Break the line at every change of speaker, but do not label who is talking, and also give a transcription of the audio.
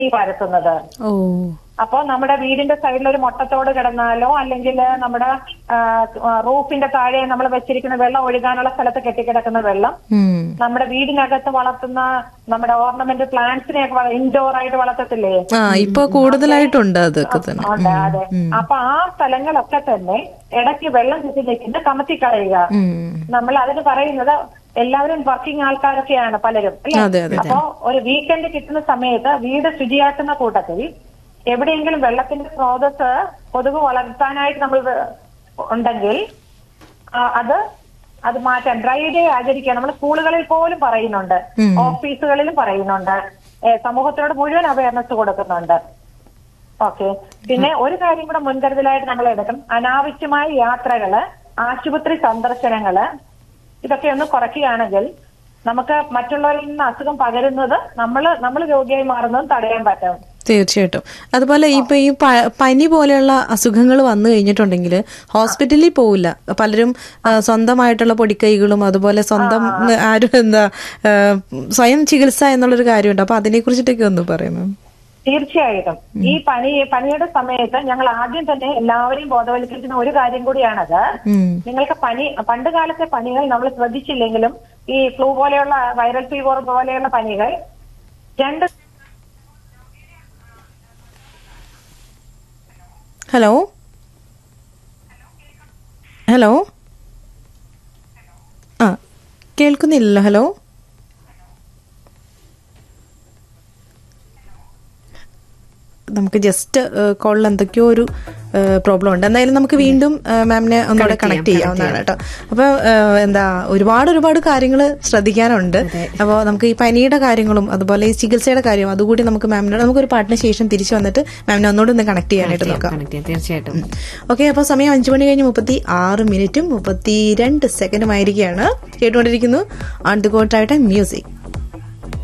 ഈ പരത്തുന്നത്
ഓ
അപ്പൊ നമ്മുടെ വീടിന്റെ സൈഡിൽ ഒരു മുട്ടത്തോട് കിടന്നാലോ അല്ലെങ്കിൽ നമ്മുടെ ആ, റൂഫിന്റെ താഴെ നമ്മൾ വെച്ചിരിക്കുന്ന വെള്ളം ഒഴുകാനുള്ള സ്ഥലത്ത് കെട്ടിക്കിടക്കുന്ന വെള്ളം
ഉം.
നമ്മുടെ വീടിനകത്ത് വളർത്തുന്ന നമ്മുടെ ഓർണമെന്റ് പ്ലാന്റ്സിനെയൊക്കെ ഇൻഡോർ ആയിട്ട് വളർത്തത്തില്ലേ
ആ ഇപ്പൊ കൂടുതലായിട്ടുണ്ട് അതൊക്കെ തന്നെ
ഉണ്ട് അതെ അപ്പൊ ആ സ്ഥലങ്ങളൊക്കെ തന്നെ ഇടയ്ക്ക് വെള്ളം കെട്ടി നിൽക്കുന്ന കമത്തി കളയുക
ഉം.
നമ്മൾ അതിന് പറയുന്നത് എല്ലാവരും വർക്കിംഗ് ആൾക്കാരൊക്കെയാണ് പലരും അല്ലേ?
അതെ, അതെ.
അപ്പോ ഒരു വീക്കെൻഡ് കിട്ടുന്ന സമയത്ത് വീട് ശുചിയാക്കുന്ന കൂട്ടത്തിൽ എവിടെയെങ്കിലും വെള്ളത്തിന്റെ സ്രോതസ് കൊതുക് വളർത്താനായിട്ട് നമ്മൾ വെ- ഉണ്ടെങ്കിൽ ആ, അത് അത് മാറ്റാൻ ഡ്രൈ ഡേ ആചരിക്കാൻ നമ്മൾ സ്കൂളുകളിൽ പോലും പറയുന്നുണ്ട് ഓഫീസുകളിലും പറയുന്നുണ്ട് ഏ, സമൂഹത്തിനോട് മുഴുവൻ അവയർനെസ് കൊടുക്കുന്നുണ്ട് ഓക്കെ പിന്നെ ഒരു കാര്യം കൂടെ മുൻകരുതലായിട്ട് നമ്മൾ എടുക്കണം അനാവശ്യമായ യാത്രകള് ആശുപത്രി സന്ദർശനങ്ങള് ഇതൊക്കെ ഒന്ന് കുറയ്ക്കുകയാണെങ്കിൽ നമുക്ക് മറ്റുള്ളവരിൽ നിന്ന് അസുഖം പകരുന്നത് നമ്മൾ നമ്മൾ രോഗിയായി മാറുന്നതും തടയാൻ പറ്റും
തീർച്ചയായിട്ടും അതുപോലെ ഇപ്പൊ ഈ പ- പനി പോലെയുള്ള അസുഖങ്ങൾ വന്നു കഴിഞ്ഞിട്ടുണ്ടെങ്കിൽ ഹോസ്പിറ്റലിൽ പോവില്ല പലരും ആ, സ്വന്തമായിട്ടുള്ള പൊടിക്കൈകളും അതുപോലെ സ്വന്തം ആരും എന്താ ആ, സ്വയം ചികിത്സ എന്നുള്ളൊരു കാര്യമുണ്ട് അപ്പൊ അതിനെ കുറിച്ചിട്ടൊക്കെ ഒന്ന് പറയാം മാം
തീർച്ചയായിട്ടും ഈ പനി പനിയുടെ സമയത്ത് ഞങ്ങൾ ആദ്യം തന്നെ എല്ലാവരെയും ബോധവൽക്കരിക്കുന്ന ഒരു കാര്യം കൂടിയാണത്
ഉം.
നിങ്ങൾക്ക് പനി പണ്ട് കാലത്തെ പനികൾ നമ്മൾ ശ്രദ്ധിച്ചില്ലെങ്കിലും ഈ ഫ്ലൂ പോലെയുള്ള വൈറൽ ഫീവർ പോലെയുള്ള പനികൾ രണ്ട്
ഹലോ ഹലോ ആ കേൾക്കുന്നില്ലല്ലോ ഹലോ നമുക്ക് ജസ്റ്റ് കോളിൽ എന്തൊക്കെയോ ഒരു പ്രോബ്ലം ഉണ്ട് എന്തായാലും നമുക്ക് വീണ്ടും മാമിനെ ഒന്നുകൂടെ കണക്ട് ചെയ്യാവുന്നതാണ് കേട്ടോ അപ്പോൾ എന്താ ഒരുപാട് ഒരുപാട് കാര്യങ്ങൾ ശ്രദ്ധിക്കാനുണ്ട് അപ്പോൾ നമുക്ക് ഈ പനിയുടെ കാര്യങ്ങളും അതുപോലെ ഈ ചികിത്സയുടെ കാര്യവും അതുകൂടി നമുക്ക് മാമിനോട് നമുക്കൊരു പാട്ടിന് ശേഷം തിരിച്ചു വന്നിട്ട് മാമിനെ ഒന്നുകൂടെ ഒന്ന് കണക്ട് ചെയ്യാനായിട്ട് നോക്കാം
കണക്ട് ചെയ്യാം തീർച്ചയായിട്ടും
ഓക്കെ അപ്പോൾ സമയം അഞ്ചു മണി കഴിഞ്ഞ് മുപ്പത്തി ആറ് മിനിറ്റും മുപ്പത്തി രണ്ട് സെക്കൻഡും ആയിരിക്കുകയാണ് കേട്ടുകൊണ്ടിരിക്കുന്നു ഓൺ ദി ഗോട്ടായിട്ട് മ്യൂസിക്